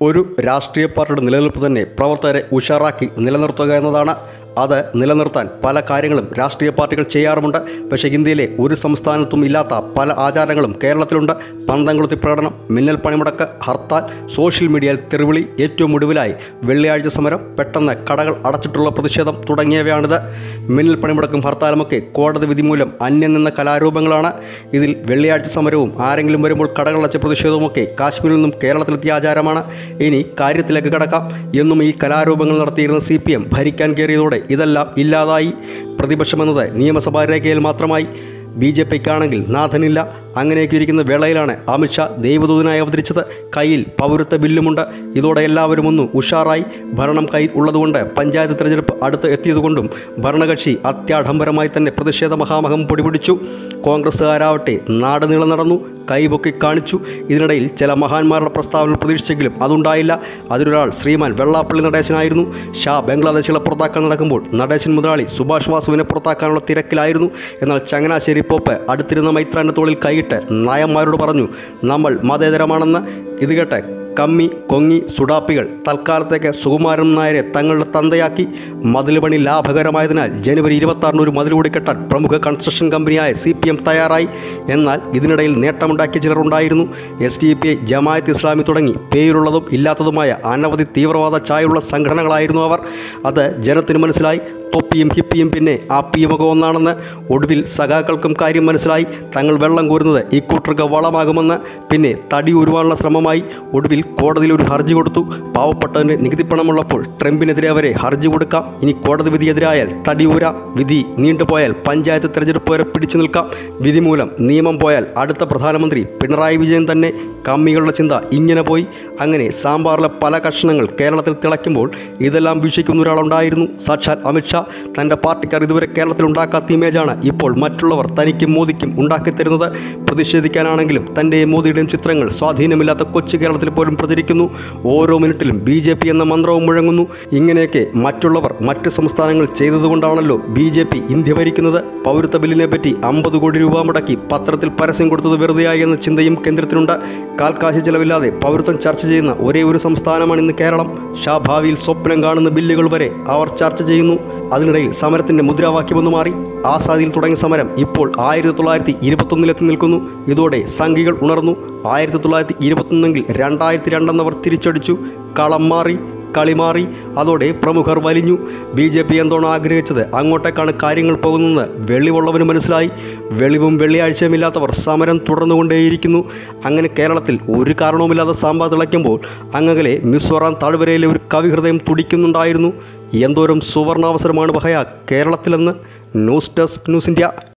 ഒരു രാഷ്ട്രീയ പാർട്ടിയുടെ നിലനിൽപ്പ് തന്നെ പ്രവർത്തകരെ ഉഷാറാക്കി നിലനിർത്തുക എന്നതാണ് അത് നിലനിർത്താൻ പല കാര്യങ്ങളും രാഷ്ട്രീയ പാർട്ടികൾ ചെയ്യാറുമുണ്ട് പക്ഷേ ഇന്ത്യയിലെ ഒരു സംസ്ഥാനത്തും ഇല്ലാത്ത പല ആചാരങ്ങളും കേരളത്തിലുണ്ട് പന്തംകുളത്തി പ്രകടനം മിന്നൽ പണിമുടക്ക് ഹർത്താൽ സോഷ്യൽ മീഡിയയിൽ തെറിവിളി ഏറ്റവും ഒടുവിലായി വെള്ളിയാഴ്ച സമരം പെട്ടെന്ന് കടകൾ അടച്ചിട്ടുള്ള പ്രതിഷേധം തുടങ്ങിയവയാണിത് മിന്നൽ പണിമുടക്കും ഹർത്താലുമൊക്കെ കോടതി വിധി മൂലം അന്യം നിന്ന കലാരൂപങ്ങളാണ് ഇതിൽ വെള്ളിയാഴ്ച സമരവും ആരെങ്കിലും വരുമ്പോൾ കടകളടച്ച പ്രതിഷേധവുമൊക്കെ കാശ്മീരിൽ നിന്നും കേരളത്തിലെത്തിയ ആചാരമാണ് ഇനി കാര്യത്തിലേക്ക് കടക്കാം എന്നും ഈ കലാരൂപങ്ങൾ നടത്തിയിരുന്ന സി പി എം ഭരിക്കാൻ കയറിയതോടെ ഇതെല്ലാം ഇല്ലാതായി പ്രതിപക്ഷമെന്നത് നിയമസഭാ രേഖയിൽ മാത്രമായി ബി ജെ പിക്കാണെങ്കിൽ നാഥനില്ല അങ്ങനെയൊക്കെ ഇരിക്കുന്ന വേളയിലാണ് അമിത്ഷാ ദൈവദൂതനായി അവതരിച്ചത് കയ്യിൽ പൗരത്വ ബില്ലുമുണ്ട് ഇതോടെ എല്ലാവരും ഒന്ന് ഉഷാറായി ഭരണം കയ്യിൽ ഉള്ളതുകൊണ്ട് പഞ്ചായത്ത് തിരഞ്ഞെടുപ്പ് അടുത്ത് എത്തിയതുകൊണ്ടും ഭരണകക്ഷി അത്യാഡംബരമായി തന്നെ പ്രതിഷേധ മഹാമഹം പൊടിപിടിച്ചു കോൺഗ്രസ്സുകാരാവട്ടെ നാട് നീളം നടന്നു കൈപൊക്കി കാണിച്ചു ഇതിനിടയിൽ ചില മഹാന്മാരുടെ പ്രസ്താവനകൾ പ്രതീക്ഷിച്ചെങ്കിലും അതുണ്ടായില്ല അതിലൊരാൾ ശ്രീമാൻ വെള്ളാപ്പള്ളി നടേശനായിരുന്നു ഷാ ബംഗ്ലാദേശികളെ പുറത്താക്കാൻ നടക്കുമ്പോൾ നടേശൻ മുതലാളി സുഭാഷ് വാസുവിനെ പുറത്താക്കാനുള്ള തിരക്കിലായിരുന്നു എന്നാൽ ചങ്ങനാശ്ശേരി പോപ്പ് അടുത്തിരുന്ന മൈത്രാൻ്റെ തോളിൽ കൈയിട്ട് നായന്മാരോട് പറഞ്ഞു നമ്മൾ മതേതരമാണെന്ന് ഇത് കേട്ട് കമ്മി കൊങ്ങി സുഡാപ്പികൾ തൽക്കാലത്തേക്ക് സുകുമാരൻ നായരെ തങ്ങളുടെ തന്തയാക്കി മതിൽ പണി ലാഭകരമായതിനാൽ ജനുവരി ഇരുപത്താറിന് ഒരു മതിൽ കൂടി കെട്ടാൻ പ്രമുഖ കൺസ്ട്രക്ഷൻ കമ്പനിയായ സി പി എം തയ്യാറായി എന്നാൽ ഇതിനിടയിൽ നേട്ടമുണ്ടാക്കിയ ചിലരുണ്ടായിരുന്നു S D P I Jamaat Islami തുടങ്ങി പേരുള്ളതും ഇല്ലാത്തതുമായ അനവധി തീവ്രവാദ ചായയുള്ള സംഘടനകളായിരുന്നു അവർ അത് ജനത്തിന് മനസ്സിലായി തൊപ്പിയും ഹിപ്പിയും പിന്നെ ആപ്പിയുമൊക്കെ ഒന്നാണെന്ന് ഒടുവിൽ സഖാക്കൾക്കും കാര്യം മനസ്സിലായി തങ്ങൾ വെള്ളം കോരുന്നത് ഇക്കൂട്ടർക്ക് വളമാകുമെന്ന് പിന്നെ തടി ഉരുവാനുള്ള ശ്രമമായി ഒടുവിൽ കോടതിയിൽ ഒരു ഹർജി കൊടുത്തു പാവപ്പെട്ടവന് നികുതി പണമുള്ളപ്പോൾ ട്രംപിനെതിരെ അവരെ ഹർജി കൊടുക്കാം ഇനി കോടതി വിധിയെതിരായാൽ തടി ഊരാം വിധി നീണ്ടുപോയാൽ പഞ്ചായത്ത് തെരഞ്ഞെടുപ്പ് വരെ പിടിച്ചു നിൽക്കാം വിധി മൂലം നിയമം പോയാൽ അടുത്ത പ്രധാനമന്ത്രി പിണറായി വിജയൻ തന്നെ കമ്മികളുടെ ചിന്ത ഇങ്ങനെ പോയി അങ്ങനെ സാമ്പാറിലെ പല കഷ്ണങ്ങൾ കേരളത്തിൽ തിളയ്ക്കുമ്പോൾ ഇതെല്ലാം വീക്ഷിക്കുന്ന ഒരാളുണ്ടായിരുന്നു സാക്ഷാൽ അമിത്ഷാ തൻ്റെ പാർട്ടിക്കാർ ഇതുവരെ കേരളത്തിൽ ഉണ്ടാക്കാത്ത ഇമേജാണ് ഇപ്പോൾ മറ്റുള്ളവർ തനിക്കും മോദിക്കും ഉണ്ടാക്കിത്തരുന്നത് പ്രതിഷേധിക്കാനാണെങ്കിലും തൻ്റെയും മോദിയുടെയും ചിത്രങ്ങൾ സ്വാധീനമില്ലാത്ത കൊച്ചു കേരളത്തിൽ പോലും പ്രചരിക്കുന്നു ഓരോ മിനിറ്റിലും ബി ജെ പി എന്ന മന്ത്രവും മുഴങ്ങുന്നു ഇങ്ങനെയൊക്കെ മറ്റുള്ളവർ മറ്റ് സംസ്ഥാനങ്ങൾ ചെയ്തതുകൊണ്ടാണല്ലോ ബി ജെ പി ഇന്ത്യ ഭരിക്കുന്നത് പൗരത്വ ബില്ലിനെ പറ്റി അമ്പത് കോടി രൂപ മുടക്കി പത്രത്തിൽ പരസ്യം കൊടുത്തത് വെറുതെയായി എന്ന ചിന്തയും കേന്ദ്രത്തിനുണ്ട് കാൽക്കാശ് ചെലവില്ലാതെ പൗരത്വം ചർച്ച ചെയ്യുന്ന ഒരേ ഒരു സംസ്ഥാനമാണ് ഇന്ന് കേരളം ഷാ ഭാവിയിൽ സ്വപ്നം കാണുന്ന ബില്ലുകൾ വരെ അവർ ചർച്ച ചെയ്യുന്നു അതിനിടയിൽ സമരത്തിന്റെ മുദ്രാവാക്യമൊന്നു മാറി ആസാദിയിൽ തുടങ്ങിയ സമരം ഇപ്പോൾ ആയിരത്തി തൊള്ളായിരത്തി ഇരുപത്തൊന്നിലെത്തി നിൽക്കുന്നു ഇതോടെ സംഘികൾ ഉണർന്നു ആയിരത്തി തൊള്ളായിരത്തി ഇരുപത്തൊന്നെങ്കിൽ രണ്ടായിരത്തി രണ്ടെന്നവർ തിരിച്ചടിച്ചു കളം മാറി കളി മാറി അതോടെ പ്രമുഖർ വലിഞ്ഞു ബി ജെ പി എന്തോണം ആഗ്രഹിച്ചത് അങ്ങോട്ടേക്കാണ് കാര്യങ്ങൾ പോകുന്നത് വെളിവുള്ളവന് മനസ്സിലായി വെളിവും വെള്ളിയാഴ്ചയുമില്ലാത്തവർ സമരം തുടർന്നുകൊണ്ടേയിരിക്കുന്നു അങ്ങനെ കേരളത്തിൽ ഒരു കാരണവുമില്ലാതെ സാമ്പാ തിളയ്ക്കുമ്പോൾ അങ്ങകലെ മിസോറാം താഴ്വരയിലെ ഒരു കവിഹൃദയം തുടിക്കുന്നുണ്ടായിരുന്നു എന്തോരം സുവർണാവസരമാണ് പഹയ കേരളത്തിലെന്ന് ന്യൂസ് ഡെസ്ക് ന്യൂസ് ഇന്ത്യ